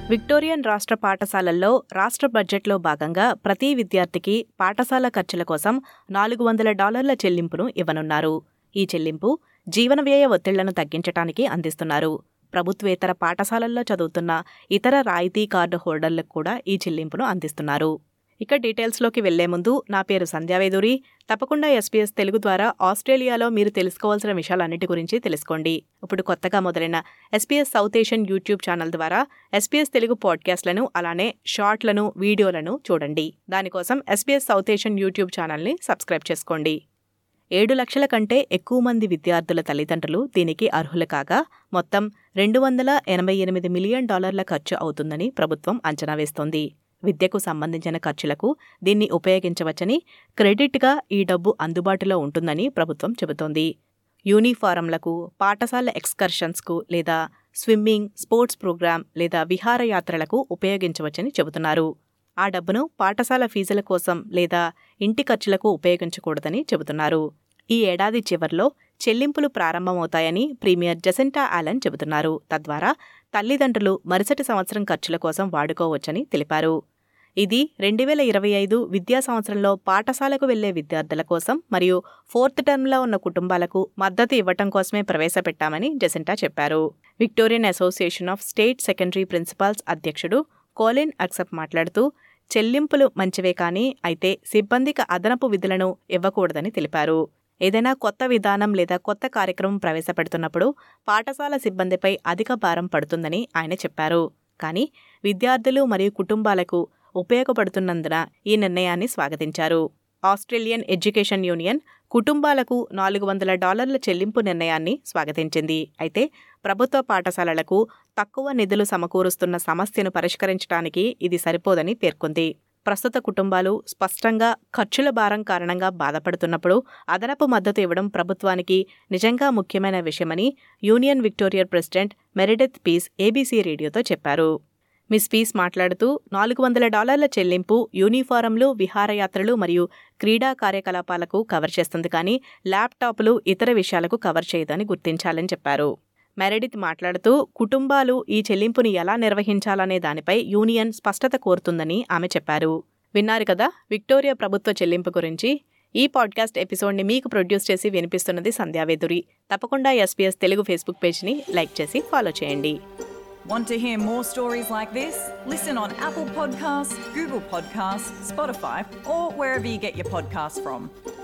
Victorian రాష్ట్ర పాఠశాలల్లో రాష్ట్ర బడ్జెట్లో భాగంగా ప్రతి విద్యార్థికి పాఠశాల ఖర్చుల కోసం నాలుగు వందల డాలర్ల చెల్లింపును ఇవ్వనున్నారు ఈ చెల్లింపు జీవన వ్యయ ఒత్తిళ్లను తగ్గించడానికి అందిస్తున్నారు ప్రభుత్వేతర పాఠశాలల్లో చదువుతున్న ఇతర రాయితీ కార్డు హోల్డర్లకు కూడా ఈ చెల్లింపును అందిస్తున్నారు ఇక డీటెయిల్స్లోకి వెళ్లే ముందు నా పేరు సంధ్యావేదూరి తప్పకుండా ఎస్పీఎస్ తెలుగు ద్వారా ఆస్ట్రేలియాలో మీరు తెలుసుకోవాల్సిన విషయాలన్నిటి గురించి తెలుసుకోండి ఇప్పుడు కొత్తగా మొదలైన SBS south Asian YouTube channel ద్వారా ఎస్పీఎస్ తెలుగు పాడ్కాస్ట్లను అలానే షార్ట్లను వీడియోలను చూడండి దానికోసం ఎస్పీఎస్ సౌత్ ఏషియన్ యూట్యూబ్ ఛానల్ని సబ్స్క్రైబ్ చేసుకోండి ఏడు లక్షల కంటే ఎక్కువ మంది విద్యార్థుల తల్లిదండ్రులు దీనికి అర్హులు కాగా మొత్తం రెండు వందల ఎనభై ఎనిమిది మిలియన్ డాలర్ల ఖర్చు అవుతుందని ప్రభుత్వం అంచనా వేస్తోంది విద్యకు సంబంధించిన ఖర్చులకు దీన్ని ఉపయోగించవచ్చని క్రెడిట్గా ఈ డబ్బు అందుబాటులో ఉంటుందని ప్రభుత్వం చెబుతోంది యూనిఫారంలకు పాఠశాల ఎక్స్కర్షన్స్కు లేదా స్విమ్మింగ్ స్పోర్ట్స్ ప్రోగ్రాం లేదా విహారయాత్రలకు ఉపయోగించవచ్చని చెబుతున్నారు ఆ డబ్బును పాఠశాల ఫీజుల కోసం లేదా ఇంటి ఖర్చులకు ఉపయోగించకూడదని చెబుతున్నారు ఈ ఏడాది చివర్లో చెల్లింపులు ప్రారంభమవుతాయని ప్రీమియర్ జసెంటా ఆలన్ చెబుతున్నారు తద్వారా తల్లిదండ్రులు మరుసటి సంవత్సరం ఖర్చుల కోసం వాడుకోవచ్చని తెలిపారు ఇది రెండు వేల ఇరవై ఐదు విద్యా సంవత్సరంలో పాఠశాలకు వెళ్లే విద్యార్థుల కోసం మరియు ఫోర్త్ టర్మ్లో ఉన్న కుటుంబాలకు మద్దతు ఇవ్వటం కోసమే ప్రవేశపెట్టామని జెసెంటా చెప్పారు Victorian Association of State Secondary Principals అధ్యక్షుడు కోలిన్ అక్సప్ మాట్లాడుతూ చెల్లింపులు మంచివే కానీ అయితే సిబ్బందికి అదనపు విధులను ఇవ్వకూడదని తెలిపారు ఏదైనా కొత్త విధానం లేదా కొత్త కార్యక్రమం ప్రవేశపెడుతున్నప్పుడు పాఠశాల సిబ్బందిపై అధిక భారం పడుతుందని ఆయన చెప్పారు కానీ విద్యార్థులు మరియు కుటుంబాలకు ఉపయోగపడుతున్నందున ఈ నిర్ణయాన్ని స్వాగతించారు ఆస్ట్రేలియన్ ఎడ్యుకేషన్ యూనియన్ కుటుంబాలకు నాలుగు వందల డాలర్ల చెల్లింపు నిర్ణయాన్ని స్వాగతించింది అయితే ప్రభుత్వ పాఠశాలలకు తక్కువ నిధులు సమకూరుస్తున్న సమస్యను పరిష్కరించడానికి ఇది సరిపోదని పేర్కొంది ప్రస్తుత కుటుంబాలు స్పష్టంగా ఖర్చుల భారం కారణంగా బాధపడుతున్నప్పుడు అదనపు మద్దతు ఇవ్వడం ప్రభుత్వానికి నిజంగా ముఖ్యమైన విషయమని union Victoria president Meredith Peace ABC రేడియోతో చెప్పారు మిస్ పీస్ మాట్లాడుతూ నాలుగు వందల డాలర్ల చెల్లింపు యూనిఫారంలు విహారయాత్రలు మరియు క్రీడా కార్యకలాపాలకు కవర్ చేస్తుంది కానీ ల్యాప్టాప్లు ఇతర విషయాలకు కవర్ చేయదని గుర్తించాలని చెప్పారు మెరెడిత్ మాట్లాడుతూ కుటుంబాలు ఈ చెల్లింపుని ఎలా నిర్వహించాలనే దానిపై యూనియన్ స్పష్టత కోరుతుందని ఆమె చెప్పారు విన్నారు కదా విక్టోరియా ప్రభుత్వ చెల్లింపు గురించి ఈ పాడ్కాస్ట్ ఎపిసోడ్ని మీకు ప్రొడ్యూస్ చేసి వినిపిస్తున్నది సంధ్యావేదురి తప్పకుండా ఎస్పీఎస్ తెలుగు ఫేస్బుక్ పేజ్ని లైక్ చేసి ఫాలో చేయండి Want to hear more stories like this? Listen on Apple Podcasts, Google Podcasts, Spotify, or wherever you get your podcasts from.